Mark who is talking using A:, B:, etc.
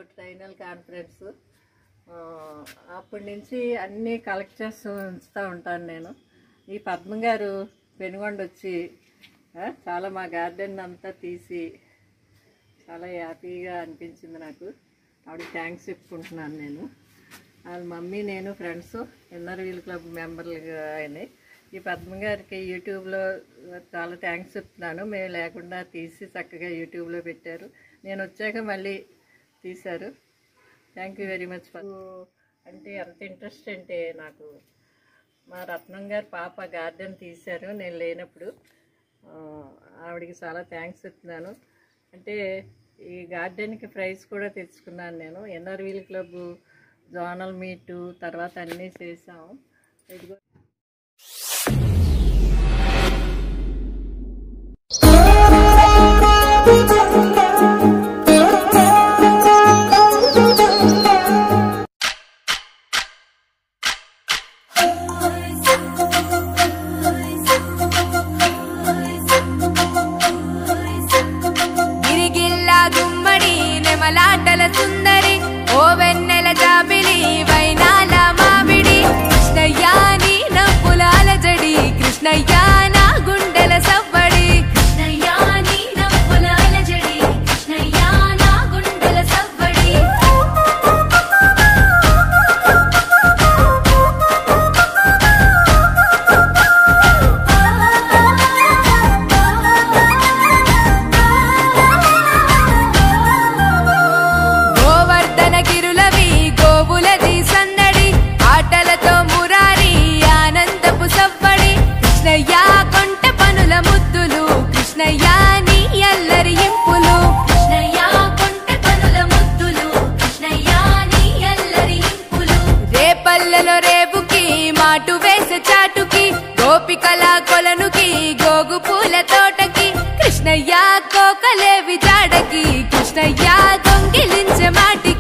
A: ట్రైనల్ conference ఆ, అప్పటి నుంచి అన్నీ కలెక్ట్ చేస్తూ ఉంచుతూ ఉంటాను నేను ఈ పద్మ గారు పెనుగొండ వచ్చి ఆ, చాలా మా గార్డెన్ అంతా తీసి చాలా హ్యాపీగా అనిపించింది నాకు ఆవిడ థ్యాంక్స్ చెప్పుకుంటున్నాను నేను వాళ్ళ మమ్మీ నేను ఫ్రెండ్స్ ఎన్ఆర్ వీల్ క్లబ్ మెంబర్లుగా అయినాయి ఈ పద్మ గారికి యూట్యూబ్లో చాలా థ్యాంక్స్ చెప్తున్నాను మేము లేకుండా తీసి చక్కగా యూట్యూబ్లో పెట్టారు నేను వచ్చాక మళ్ళీ తీశారు thank you very much for అంటే ఎంత ఇంట్రెస్ట్ అంటే నాకు మా రత్నం గారు పాప గార్డెన్ తీశారు నేను లేనప్పుడు ఆ, ఆవిడకి చాలా థ్యాంక్స్ చెప్తున్నాను అంటే ఈ గార్డెన్కి ప్రైజ్ కూడా తెచ్చుకున్నాను నేను NR wheel club zonal meet తర్వాత అన్నీ చేసాము ఇదిగో
B: గిరిగిల్లా గుమ్మడి నెమలాటల సుందరి ఓ వెన్నెల జాబిలి వైనాల మామిడి కృష్ణయ్యా నీ నవ్వులాల జడి కృష్ణయ్యా నా గుండెల సవ్వడి కృష్ణయ్యా నీ నవ్వులాల జడి కృష్ణయ్యా నా గుండెల సవ్వడి గోవర్ధన గిరులవి గోవులది సందడి ఆటలతో మురారి ఆనందపు సవ్వడి కృష్ణయ్య కొంట పనుల ముద్దులు కృష్ణయ్య నీ అల్లరి ఇంపులు కృష్ణయ్య కొంట పనుల ముద్దులు కృష్ణయ్య నీ అల్లరి ఇంపులు రేపల్లెలో రేపుకి మాటు వేసే చాటుకి గోపికల కొలనుకి గోగు పూల తోటకి కృష్ణయ్య కోకలేవి జాడకి కృష్ణయ్య దొంగిలించే మాటి